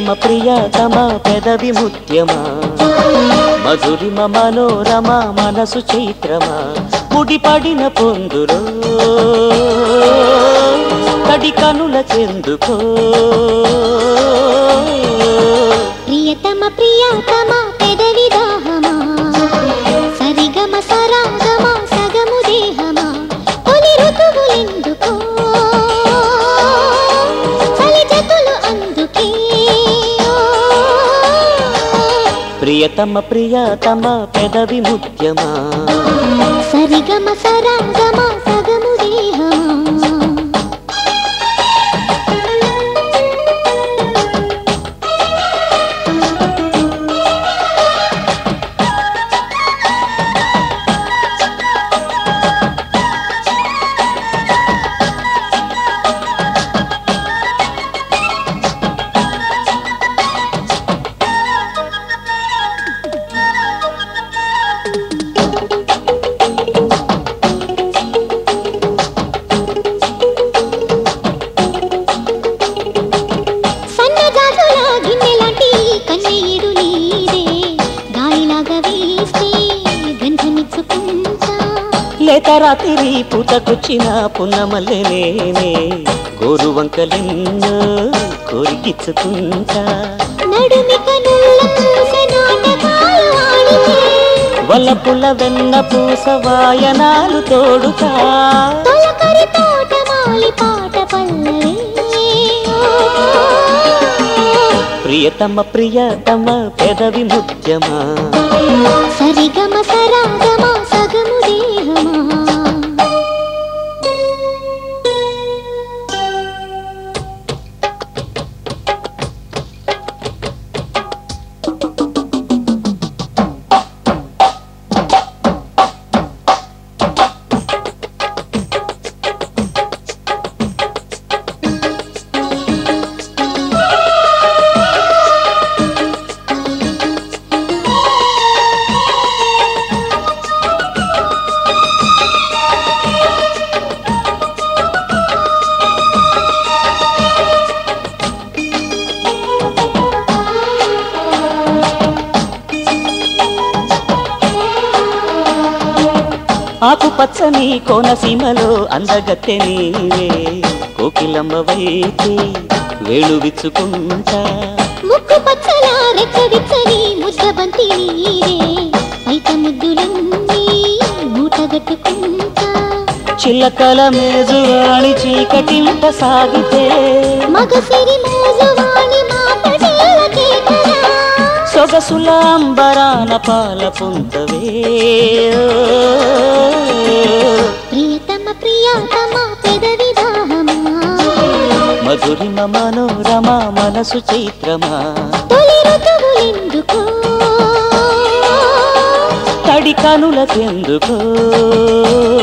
ప్రియతమ పెదవి ముత్యమా మధురిమ మనోరమ మనసు చైత్రమా ముడిపడిన పొందులో తడి కనుల చెందుకో ప్రియతమ ప్రియతమ పెదవి దాహమా సరిగమ సరాగమా సగము దేహమా తొలి ఋతువులెందుకో చలి జతులు అందుకే ప్రియతమ ప్రియతమ పెదవి ముత్యమా సరిగమ సరాగమా సగము దేహమా సన్నజాజుల గిన్నెలాంటి కన్నయ్యడు నీదే గాలిలాగా వేస్తే గంధమిచ్చుకుంటా లేత రాత్రి పూతకొచ్చిన పున్నమల్లె నేనే గోరు వంకలెన్నో కోరికిచ్చుకుంటా నడుమి కనుల పూస నాటకాలు ఆడితే వల్లపుల్ల వెన్న పూస వాయనాలు తోడుతా తొలకరి తోటమాలి పాట పల్లవే ప్రియతమ ప్రియతమ పెదవి ముత్యమా సరిగమ సరాగమా సగము దేహమా ఆకుపచ్చని కోనసీమలో అందగత్తె నీవే కోకిలమ్మ వైతే వేణువిచ్చుకుంటా ముక్కు పచ్చల రెక్కవిచ్చని ముద్దబంతి నీరే పైట ముద్దులన్నీ మూటగట్టుకుంటా చిల్లకల మేజువాణి చీకటింట సాగితే మగసిరి మోజువాణి మాటలకే కదా సొగసుల అంబరాన పాల పుంతవే ప్రియతమ ప్రియతమ పెదవి దాహమా మధురిమ మనోరమ మనసు చైత్రమా తొలి ఋతువులెందుకో తడి కనుల తెందుకో